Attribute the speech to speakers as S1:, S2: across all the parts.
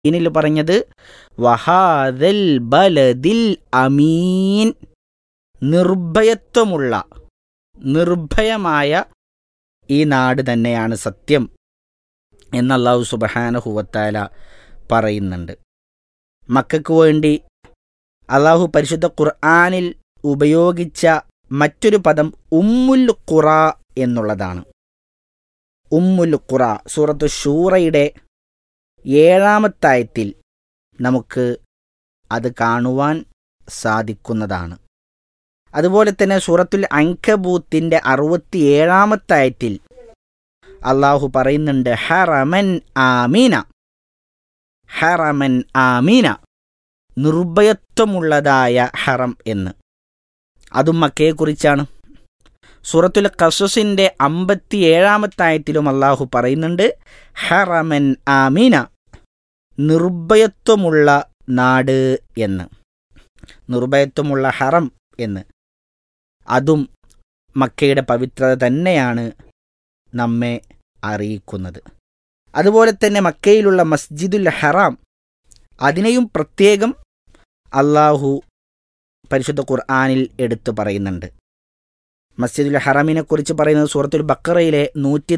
S1: ഇനിൽ പറഞ്ഞത് വഹാദൽ ബലദിൽ അമീൻ നിർഭയത്വമുള്ള നിർഭയമായ ഈ നാട് തന്നെയാണ് സത്യം എന്ന് അള്ളാഹു സുബഹാനഹുവത്താല പറയുന്നുണ്ട് മക്കൾക്ക് വേണ്ടി അള്ളാഹു പരിശുദ്ധ ഖുർആാനിൽ ഉപയോഗിച്ച മറ്റൊരു പദം ഉമ്മുൽ ഖുറ എന്നുള്ളതാണ് ഉമ്മുൽ ഖുറ സൂറത്തു ഷൂറയുടെ ഏഴാമത്തായത്തിൽ നമുക്ക് അത് കാണുവാൻ സാധിക്കുന്നതാണ് അതുപോലെ തന്നെ സൂറത്തുൽ അങ്കബൂത്തിൻ്റെ അറുപത്തിയേഴാമത്തായത്തിൽ അള്ളാഹു പറയുന്നുണ്ട് ഹറമൻ ആമീന ഹറമൻ ആമീന നിർഭയത്വമുള്ളതായ ഹറം എന്ന് അതും മക്കയെക്കുറിച്ചാണ് സൂറത്തുൽ കസസിൻ്റെ അമ്പത്തിയേഴാമത്തായത്തിലും അള്ളാഹു പറയുന്നുണ്ട് ഹറമൻ ആമീന നിർഭയത്വമുള്ള നാട് എന്ന് നിർഭയത്വമുള്ള ഹറം എന്ന് അതും മക്കയുടെ പവിത്രത തന്നെയാണ് നമ്മെ അറിയിക്കുന്നത് അതുപോലെ തന്നെ മക്കയിലുള്ള മസ്ജിദുൽ ഹറാം അതിനെയും പ്രത്യേകം അള്ളാഹു പരിശുദ്ധ ഖുർആാനിൽ എടുത്തു പറയുന്നുണ്ട് മസ്ജിദുൽ ഹറമിനെ കുറിച്ച് പറയുന്നത് സൂറത്തുൽ ബക്കറയിലെ നൂറ്റി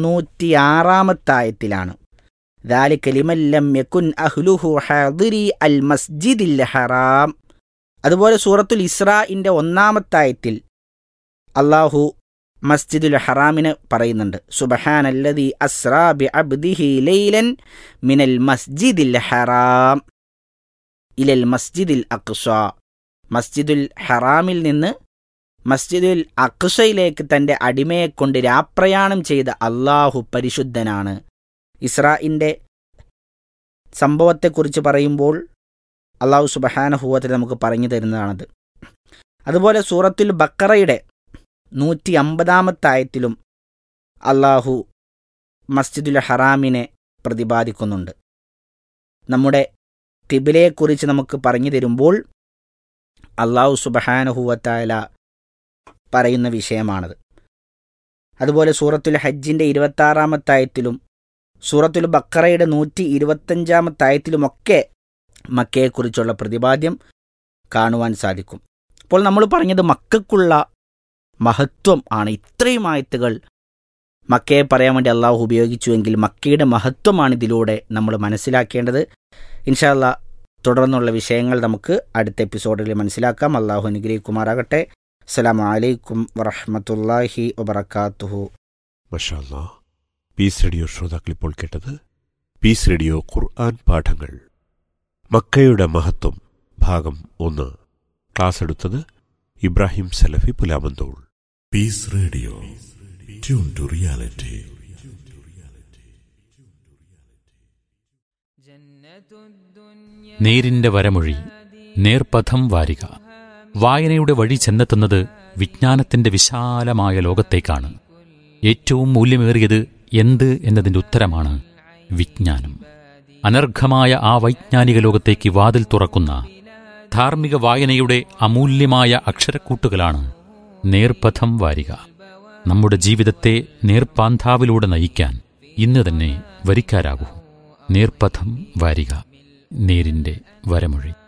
S1: തൊണ്ണൂറ്റിയാറാമത്തായത്തിലാണ് ذلك لمن لم يكن أهله حاضري المسجد الحرام അതുപോലെ സൂറത്തുൽ ഇസ്രാഇൻ്റെ ഒന്നാമത്തായത്തിൽ അള്ളാഹു മസ്ജിദുൽ ഹറാമിന് പറയുന്നുണ്ട് സുബഹാനല്ലതി അസ്രാ ബി അബ്ദിഹി ലൈലൻ മിനൽ മസ്ജിദിൽ ഹറാം ഇലൽ മസ്ജിദിൽ അക്സ മസ്ജിദുൽ ഹറാമിൽ നിന്ന് മസ്ജിദുൽ അക്സയിലേക്ക് തൻ്റെ അടിമയെ കൊണ്ട് രാപ്രയാണം ചെയ്ത അള്ളാഹു പരിശുദ്ധനാണ് ഇസ്രാഇൻ്റെ സംഭവത്തെക്കുറിച്ച് പറയുമ്പോൾ അള്ളാഹു സുബഹാനഹൂവത്തിൽ നമുക്ക് പറഞ്ഞു തരുന്നതാണത് അതുപോലെ സൂറത്തുൽ ബക്കറയുടെ നൂറ്റി അമ്പതാമത്തായത്തിലും അള്ളാഹു മസ്ജിദുൽ ഹറാമിനെ പ്രതിപാദിക്കുന്നുണ്ട് നമ്മുടെ കിബിലയെക്കുറിച്ച് നമുക്ക് പറഞ്ഞു തരുമ്പോൾ അള്ളാഹു സുബഹാനഹുവത്തായ പറയുന്ന വിഷയമാണത് അതുപോലെ സൂറത്തുൽ ഹജ്ജിൻ്റെ ഇരുപത്താറാമത്തായത്തിലും സൂറത്തുൽ ബക്കറയുടെ നൂറ്റി ഇരുപത്തഞ്ചാമത്തായത്തിലുമൊക്കെ മക്കയെക്കുറിച്ചുള്ള പ്രതിപാദ്യം കാണുവാൻ സാധിക്കും അപ്പോൾ നമ്മൾ പറഞ്ഞത് മക്കൾക്കുള്ള മഹത്വം ആണ് ഇത്രയും ആയത്തുകൾ മക്കയെ പറയാൻ വേണ്ടി അള്ളാഹു ഉപയോഗിച്ചുവെങ്കിൽ മക്കയുടെ മഹത്വമാണ് ഇതിലൂടെ നമ്മൾ മനസ്സിലാക്കേണ്ടത് ഇൻഷാല്ല തുടർന്നുള്ള വിഷയങ്ങൾ നമുക്ക് അടുത്ത എപ്പിസോഡിൽ മനസ്സിലാക്കാം അള്ളാഹു അനുഗ്രഹിക്കുമാറാകട്ടെ അസ്സലാമു അലൈക്കും വറഹമത്തല്ലാഹി വബർക്കാത്തുഹു
S2: മഷാല്ലാ പീസ് റേഡിയോ ശ്രോതാക്കൾ ഇപ്പോൾ കേട്ടത് പീസ് റേഡിയോ ഖുർആൻ പാഠങ്ങൾ മക്കയുടെ മഹത്വം ഭാഗം ഒന്ന് ക്ലാസ് എടുത്തത് ഇബ്രാഹിം സലഫി Pulamanthole
S3: Peace Radio. Tune to reality.
S4: നേരിന്റെ വരമൊഴി നേർപഥം വാരിക വായനയുടെ വഴി ചെന്നെത്തുന്നത് വിജ്ഞാനത്തിന്റെ വിശാലമായ ലോകത്തേക്കാണ് ഏറ്റവും മൂല്യമേറിയത് എന്ത് എന്നതിന്റെ ഉത്തരമാണ് വിജ്ഞാനം അനർഘമായ ആ വൈജ്ഞാനിക ലോകത്തേക്ക് വാതിൽ തുറക്കുന്ന ധാർമ്മിക വായനയുടെ അമൂല്യമായ അക്ഷരക്കൂട്ടുകളാണ് നേർപഥം വാരിക നമ്മുടെ ജീവിതത്തെ നേർപ്പാന്താവിലൂടെ നയിക്കാൻ ഇന്ന് തന്നെ വരിക്കാരാകൂ നേർപഥം വാരിക നേരിന്റെ വരമൊഴി